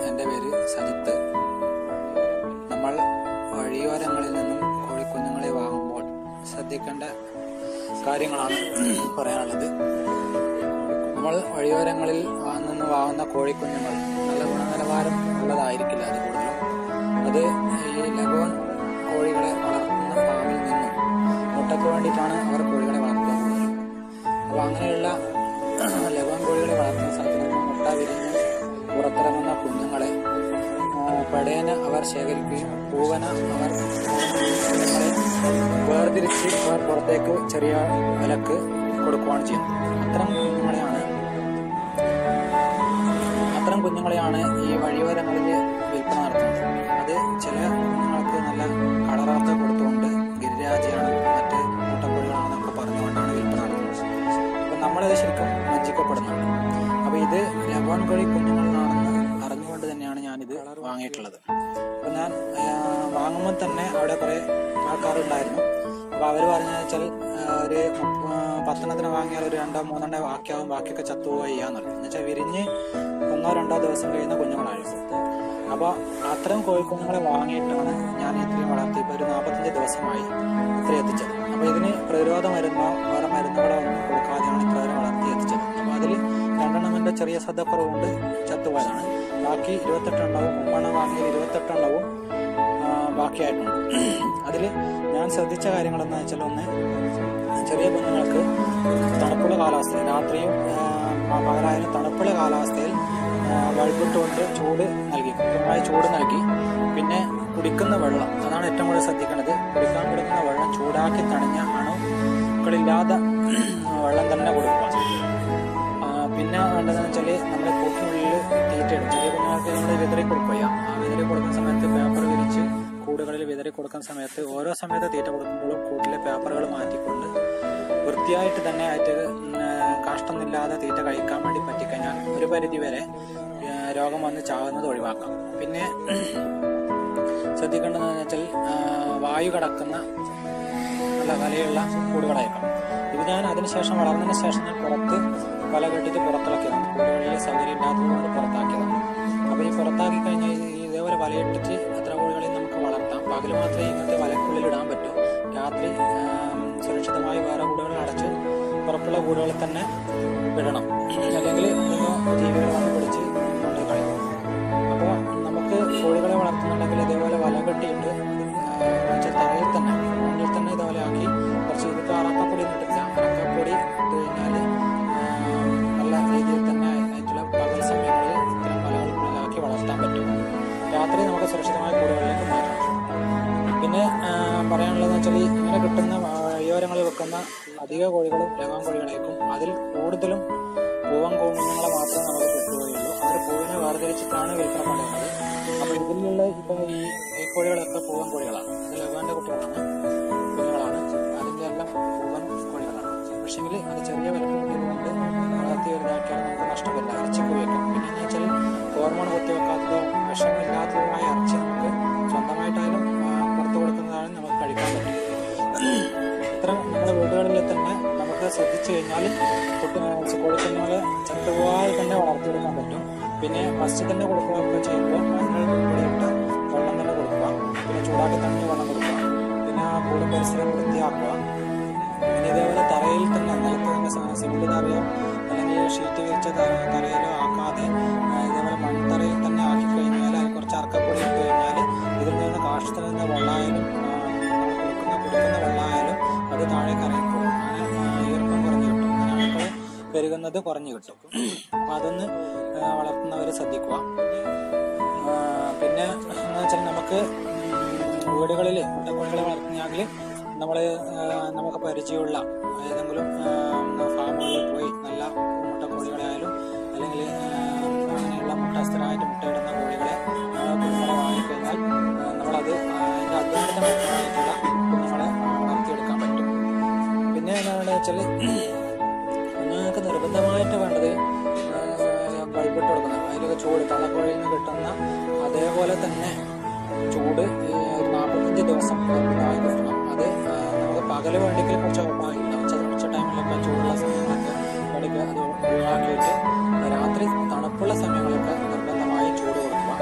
എൻ്റെ പേര് സജിത്ത് നമ്മൾ വഴിയോരങ്ങളിൽ നിന്നും കോഴിക്കുഞ്ഞുങ്ങളെ വാങ്ങുമ്പോൾ ശ്രദ്ധിക്കേണ്ട കാര്യങ്ങളാണ് പറയാനുള്ളത് നമ്മൾ വഴിയോരങ്ങളിൽ വാ- നിന്ന് വാങ്ങുന്ന കോഴിക്കുഞ്ഞുങ്ങൾ നല്ല ഗുണനിലവാരം ഉള്ളതായിരിക്കില്ല അത് കൂടുതലും അത് ഈ ലഗോൺ കോഴികളെ വളർത്തുന്ന ഫാമിൽ നിന്നും മുട്ടയ്ക്ക് വേണ്ടിയിട്ടാണ് അവർ കോഴികളെ വളർത്തുക കൂടുതലും അപ്പോൾ അങ്ങനെയുള്ള ലഗോൺ കോഴികളെ വളർത്തുന്ന സ്ഥലത്ത് നിന്ന് മുട്ട വിരിഞ്ഞ് പുറത്തിറങ്ങുന്ന കുഞ്ഞുങ്ങളെ ആ, പടയന അവർ ശേഖരിക്കുകയും പൂവന അവർ കുഞ്ഞുങ്ങളെ വേർതിരിച്ച് അവർ പുറത്തേക്ക് ചെറിയ വിലക്ക് കൊടുക്കുകയാണ് ചെയ്യുന്നത് അത്തരം കുഞ്ഞുങ്ങളെയാണ് അത്തരം കുഞ്ഞുങ്ങളെയാണ് ഈ വഴിയോരങ്ങളിൽ വിൽപ്പന നടത്തുന്നത് അത് ചില കുഞ്ഞുങ്ങൾക്ക് നല്ല കളറൊക്കെ കൊടുത്തുകൊണ്ട് ഗിരിരാജയാണ് മറ്റ് മുട്ടക്കോഴികളാണെന്നൊക്കെ പറഞ്ഞുകൊണ്ടാണ് വിൽപ്പന നടത്തുന്നത് അപ്പം നമ്മളത് ശരിക്കും വഞ്ചിക്കപ്പെടുന്നുണ്ട് അപ്പോൾ ഇത് ലഗോൺ കോഴി കുഞ്ഞുങ്ങളാണെന്ന് അറിഞ്ഞുകൊണ്ട് തന്നെയാണ് ഞാനിത് വാങ്ങിയിട്ടുള്ളത് അപ്പം ഞാൻ ആ, വാങ്ങുമ്പോൾ തന്നെ അവിടെ കുറേ ആൾക്കാരുണ്ടായിരുന്നു അപ്പോൾ അവർ പറഞ്ഞു വെച്ചാൽ ആ, ഒരു മുപ്പ- ആ, പത്തെണ്ണത്തിന് വാങ്ങിയാൽ ഒരു രണ്ടോ മൂന്നെണ്ണേ ബാക്കിയാവും ബാക്കിയൊക്കെ ചത്തുപോവുക ചെയ്യാന്നുള്ളത് എന്ന് വെച്ചാൽ വിരിഞ്ഞ് ഒന്നോ രണ്ടോ ദിവസം കഴിയുന്ന കുഞ്ഞുങ്ങളായിരുന്നു അപ്പോൾ അത്തരം കോഴിക്കുഞ്ഞുങ്ങളെ വാങ്ങിയിട്ടാണ് ഞാൻ ഇത്രയും വളർത്തി ഇപ്പോൾ ഒരു നാൽപ്പത്തഞ്ച് ദിവസമായി ഇത്ര എത്തിച്ചത് അപ്പോൾ ഇതിന് പ്രതിരോധ മരുന്നോ വേറെ മരുന്നുകളോ ഒന്നും കൊടുക്കാതെയാണ് ഇത്ര വരെ വളർത്തി എത്തിച്ചത് അപ്പോൾ അതിൽ രണ്ടെണ്ണം എൻ്റെ ചെറിയ ശ്രദ്ധക്കുറവുകൊണ്ട് ചത്തുപോയതാണ് ബാക്കി ഇരുപത്തെട്ടെണ്ണവും മുപ്പെണ്ണം വാങ്ങിയത് ഇരുപത്തെട്ടെണ്ണവും ആ, ബാക്കിയായിട്ടുണ്ട് അതിൽ ഞാൻ ശ്രദ്ധിച്ച കാര്യങ്ങളെന്ന് വെച്ചാൽ ഒന്ന് ചെറിയ കുഞ്ഞുങ്ങൾക്ക് തണുപ്പുള്ള കാലാവസ്ഥയിൽ രാത്രിയും ആ, പകലായാലും തണുപ്പുള്ള കാലാവസ്ഥയിൽ ആ, ബൾബിട്ടുകൊണ്ട് ചൂട് നൽകി കൃത്യമായ ചൂട് നൽകി പിന്നെ കുടിക്കുന്ന വെള്ളം അതാണ് ഏറ്റവും കൂടുതൽ ശ്രദ്ധിക്കേണ്ടത് കുടിക്കാൻ കൊടുക്കുന്ന വെള്ളം ചൂടാക്കി തണിഞ്ഞ അണുക്കളില്ലാതെ വെള്ളം തന്നെ കൊടുക്കുക ആ, പിന്നെ വേണ്ടതെന്ന് വെച്ചാൽ നമ്മുടെ കൂട്ടിനുള്ളിൽ തീറ്റയിടും ചെറിയ കുഞ്ഞുങ്ങൾക്ക് നമ്മൾ വിതറി കൊടുക്കുക ആ വിതറി കൊടുക്കുന്ന സമയത്ത് പേപ്പർ വിരിച്ച് കൂടുകളിൽ വിതറി കൊടുക്കുന്ന സമയത്ത് ഓരോ സമയത്ത് തീറ്റ കൊടുക്കുമ്പോഴും കൂട്ടിലെ പേപ്പറുകൾ മാറ്റിക്കൊണ്ട് വൃത്തിയായിട്ട് തന്നെ ആയിട്ട് ഉം, ആ, കാഷ്ടമൊന്നുമില്ലാതെ തീറ്റ കഴിക്കാൻ വേണ്ടി പറ്റിക്കഴിഞ്ഞാൽ ഒരു പരിധി വരെ ആ, രോഗം വന്ന് ചാവുന്നത് ഒഴിവാക്കാം പിന്നെ ശ്രദ്ധിക്കേണ്ടതെന്ന് വെച്ചാൽ ആ, വായു കടക്കുന്ന നല്ല വലയുള്ള കൂടുകളായിരിക്കണം ഇത് ഞാൻ അതിനുശേഷം വളർന്നതിന് ശേഷം ഞാൻ പുറത്ത് വല കെട്ടിട്ട് പുറത്തിറക്കിയതാണ് കൂടുകളിൽ സൗകര്യം ഇല്ലാത്തത് കൊണ്ട് പുറത്താക്കിയതാണ് അപ്പോൾ ഈ പുറത്താക്കി കഴിഞ്ഞാൽ ഈ ഇതേപോലെ വലയിട്ടിട്ട് എത്ര കോഴികളെ നമുക്ക് വളർത്താം പകൽ മാത്രമേ ഇങ്ങനത്തെ വലക്കുള്ളിൽ ഇടാൻ പറ്റൂ രാത്രി ആം, സുരക്ഷിതമായി വേറെ കൂടുകളിൽ അടച്ച് പുറത്തുള്ള കൂടുകളിൽ തന്നെ വിടണം അല്ലെങ്കിൽ എന്തെങ്കിലും ജീവികൾ വന്ന് പിടിച്ച് കൊണ്ട് കളയും അപ്പോൾ നമുക്ക് കോഴികളെ വളർത്തുന്നുണ്ടെങ്കിൽ ഇതേപോലെ വല കെട്ടിയിട്ട് ആ, വെച്ചാൽ തറയിൽ തന്നെ മണ്ണിൽ തന്നെ ഇതേപോലെ ആക്കി കുറച്ച് ഇതിപ്പോൾ അറക്കപ്പൊടി ഇട്ടിട്ടില്ല അറക്കപ്പൊടി ഇട്ട് കഴിഞ്ഞാൽ നല്ല രീതിയിൽ തന്നെ ആയിട്ടുള്ള പകൽ സമയങ്ങളിൽ ഇത്തരം വലകൾക്കുള്ളിലാക്കി വളർത്താൻ പറ്റും രാത്രി നമുക്ക് സുരക്ഷിതമായ കൂടുകളിലേക്ക് മാറ്റാം പിന്നെ ആ, പറയാനുള്ളതെന്ന് വെച്ചാൽ ഈ ഇങ്ങനെ കിട്ടുന്ന വഴിയോരങ്ങളിൽ വെക്കുന്ന അധിക കോഴികളും ലഗാൻ കോഴികളേക്കും അതിൽ കൂടുതലും പൂവൻ കുഞ്ഞുങ്ങളെ മാത്രമേ നമുക്ക് കിട്ടുകയുള്ളൂ അവർ പൂവിനെ വേർതിരിച്ചിട്ടാണ് വിൽപ്പന പറയുന്നത് അപ്പോൾ ഇതിലുള്ള ഇപ്പം ഈ ഈ കോഴികളൊക്കെ പൂവൻ കോഴികളാണ് ഇത് ലഗാന്റെ കുട്ടികളാണ് കുഞ്ഞുങ്ങളാണ് അതിൻ്റെ എല്ലാം പൂവൻ കോഴികളാണ് പക്ഷെങ്കിൽ അത് ചെറിയ വലുപ്പം കൂടിയതുകൊണ്ട് വളർത്തി വലുതാക്കിയാൽ നമുക്ക് നഷ്ടമില്ല ഇറച്ചിക്ക് ഉപയോഗിക്കാം പിന്നെ എന്ന് വെച്ചാൽ ഹോർമോൺ കുത്തിവെക്കാത്തതോ വിഷമില്ലാത്തതുമായ ഇറച്ചി നമുക്ക് സ്വന്തമായിട്ടായാലും ആ, പുറത്ത് കൊടുക്കുന്നതാണ് നമുക്ക് കഴിക്കാൻ പറ്റും ഇത്തരം നമ്മുടെ വീടുകളിൽ തന്നെ നമുക്ക് ശ്രദ്ധിച്ചു കഴിഞ്ഞാൽ കുട്ടി കോഴിക്കുഞ്ഞുങ്ങളെ ചത്തുപോകാതെ തന്നെ വളർത്തിയെടുക്കാൻ പറ്റും പിന്നെ ഫസ്റ്റ് തന്നെ കൊടുക്കുകയൊക്കെ ചെയ്യുമ്പോൾ മഞ്ഞൾ പൊടിയിട്ട് വെള്ളം തന്നെ കൊടുക്കുക പിന്നെ ചൂടാക്കി തണ്ണി വെള്ളം കൊടുക്കുക പിന്നെ ആ കൂടും പരിസരം വൃത്തിയാക്കുക പിന്നെ ഇതേപോലെ തറയിൽ തന്നെ നിലത്ത് തന്നെ സ- സിമെന്റ് തറയോ അല്ലെങ്കിൽ ഷീറ്റ് വിരിച്ച ത- തറയിലോ ആക്കാതെ ആ, ഇതേപോലെ മൺതറയിൽ തന്നെ ആക്കി കഴിഞ്ഞാൽ അതിൽ കുറച്ച് അറക്കപ്പൊടി ഇട്ട് കഴിഞ്ഞാൽ ഇതിൽ നിന്ന് കാഷ്ടത്തിൽ നിന്ന് വെള്ളമായാലും ആ, നമ്മൾ കൊടുക്കുന്ന കുടിക്കുന്ന വെള്ളമായാലും അത് താഴേക്ക് ഇറങ്ങിപ്പോകും അങ്ങനെ ആ, ഈർപ്പം കുറഞ്ഞു കിട്ടും അങ്ങനെ അണുക്കൾ പെരുകുന്നത് കുറഞ്ഞു കിട്ടും അപ്പം അതൊന്ന് വളർത്തുന്നവർ ശ്രദ്ധിക്കുക ആ, പിന്നെ എന്ന് വെച്ചാൽ നമുക്ക് വീടുകളിൽ മുട്ടക്കോഴികളെ വളർത്തുന്നെങ്കിൽ നമ്മൾ നമുക്ക് പരിചയമുള്ള ഏതെങ്കിലും ആ, ഫാമുകളിൽ പോയി നല്ല മുട്ടക്കോഴികളായാലും അല്ലെങ്കിൽ ആ, അങ്ങനെയുള്ള മുട്ടസ്ഥിരമായിട്ട് മുട്ടയിടുന്ന കോഴികളെ നമ്മൾ കുഞ്ഞുങ്ങളെ വാങ്ങിക്കഴിഞ്ഞാൽ ആ, നമ്മളത് ആ, അതിൻ്റെ അധ്വാനമായിട്ടുള്ള കുഞ്ഞുങ്ങളെ ആ, വളർത്തിയെടുക്കാൻ പറ്റും പിന്നെ എന്താണെന്ന് വെച്ചാൽ കുഞ്ഞുങ്ങൾക്ക് നിർബന്ധമായിട്ട് വേണ്ടത് ബൾബിട്ട് കൊടുക്കുന്നത് അതിലൊക്കെ ചൂട് തള്ളക്കോഴിയിൽ നിന്ന് കിട്ടുന്ന അതേപോലെ തന്നെ ചൂട് ഈ ഒരു നാൽപ്പത്തഞ്ച് ദിവസം നിർബന്ധമായി കിട്ടണം അത് ആ, നമുക്ക് പകല് വേണ്ടിയെങ്കിൽ കുറച്ച് ഉറപ്പായില്ല ഉച്ച ഉച്ച ടൈമിലൊക്കെ ചൂടുള്ള സമയങ്ങളൊക്കെ വേണ്ടിക്ക് അത് ഒഴിവാക്കിയിട്ട് രാത്രി തണുപ്പുള്ള സമയങ്ങളൊക്കെ നിർബന്ധമായി ചൂട് കൊടുക്കുക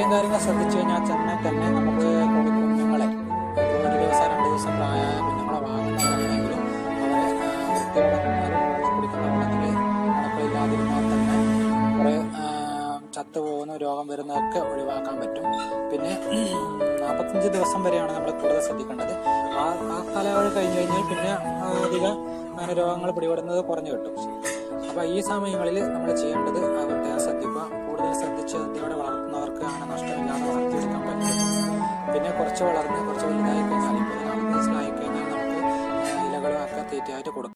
ഇത്രയും കാര്യങ്ങൾ ശ്രദ്ധിച്ചു കഴിഞ്ഞാൽ തന്നെ തന്നെ നമുക്ക് കോഴി കുഞ്ഞുങ്ങളെ ഇപ്പോൾ ഒരു ദിവസം രണ്ട് ദിവസം പ്രായമായ കുഞ്ഞുങ്ങളെ വാങ്ങുന്നവരാണെങ്കിലും അവരെ ആ, വൃത്തിയോടെ നന്നായി കുടിക്കുന്ന വെള്ളത്തിൽ അണുക്കളില്ലാതിരുന്നാൽ തന്നെ കുറേ ആ, ചത്തുപോകുന്ന രോഗം വരുന്നതൊക്കെ ഒഴിവാക്കാൻ പറ്റും പിന്നെ നാൽപ്പത്തഞ്ച് ദിവസം വരെയാണ് നമ്മൾ കൂടുതൽ ശ്രദ്ധിക്കേണ്ടത് ആ ആ കാലയളവ് കഴിഞ്ഞ് കഴിഞ്ഞാൽ പിന്നെ ആ, അധികം അങ്ങനെ രോഗങ്ങൾ പിടിപെടുന്നത് കുറഞ്ഞു കിട്ടും അപ്പൊ ഈ സമയങ്ങളിൽ നമ്മൾ ചെയ്യേണ്ടത് ആ പ്രത്യേകം ശ്രദ്ധിക്കുക കൂടുതൽ ശ്രദ്ധിച്ച് ശ്രദ്ധയോടെ വളർത്തുന്നവർക്ക് അങ്ങനെ നഷ്ടമില്ലാതെ വളർത്തിയെടുക്കാൻ പറ്റും പിന്നെ കുറച്ച് വളർന്നു